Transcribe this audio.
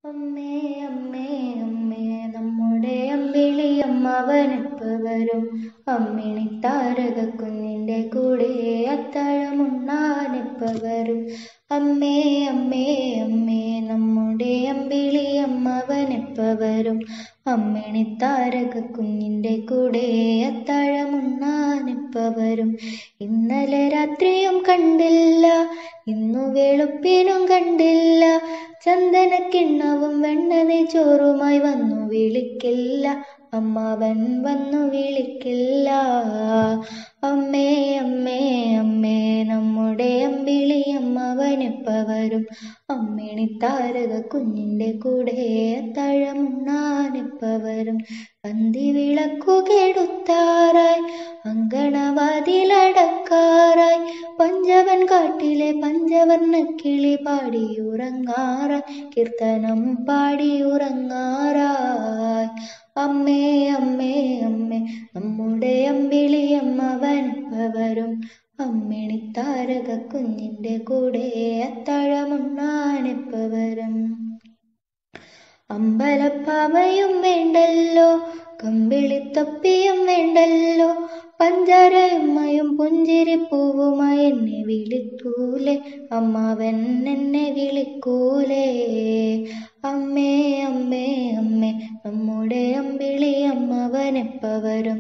അമ്മേ അമ്മേ അമ്മേ നമ്മുടെ അമ്പിളിയമ്മവനെപ്പ വരും അമ്മിണി താരക കുഞ്ഞിൻ്റെ കൂടെ അത്താഴമുണ്ണാനെപ്പ വരും അമ്മേ അമ്മേ അമ്മേ നമ്മുടെ അമ്പിളിയമ്മവനെപ്പ വരും അമ്മിണി താരക കുഞ്ഞിൻ്റെ കൂടെ അത്താഴമുണ്ണാനെപ്പ വരും ഇന്നലെ രാത്രിയും കണ്ടില്ല ഇന്നു വെളുപ്പിനും കണ്ടില്ല ചന്ദനക്കിണ്ണവും വെണ്ണനെ ചോറുമായി വന്നു വിളിക്കില്ല അമ്മാവൻ വന്നു വിളിക്കില്ല അമ്മേ അമ്മേ അമ്മേ നമ്മുടെ അമ്പിളി അമ്മാവനെപ്പ വരും അമ്മിണി താരക കുഞ്ഞിൻ്റെ കൂടെ തഴമുണ്ണാനെപ്പ വരും പന്തി വിളക്കു കെടുത്താറായി അങ്കണവാതിലടക്കാറായി പഞ്ചവൻ കാട്ടിലെ പഞ്ചവർണ്ണ കിളി പാടിയുറങ്ങാറായി കീർത്തനം പാടിയുറങ്ങാറായി അമ്മേ അമ്മേ അമ്മേ നമ്മുടെ അമ്പിളി അമ്മവൻ വരും അമ്മിണി താരക കുഞ്ഞിൻ്റെ കൂടെ അത്താഴമുണ്ണാനെപ്പ വരും അമ്പലപ്പാവയും വേണ്ടല്ലോ കമ്പിളിത്തൊപ്പിയും വേണ്ടല്ലോ പഞ്ചാരയമ്മയും പുഞ്ചിരിപ്പൂവുമായി എന്നെ വിളിക്കൂലേ അമ്മാവൻ എന്നെ വിളിക്കൂലേ അമ്മേ അമ്മേ അമ്മേ നമ്മുടെ അമ്പിളി അമ്മവനെപ്പ വരും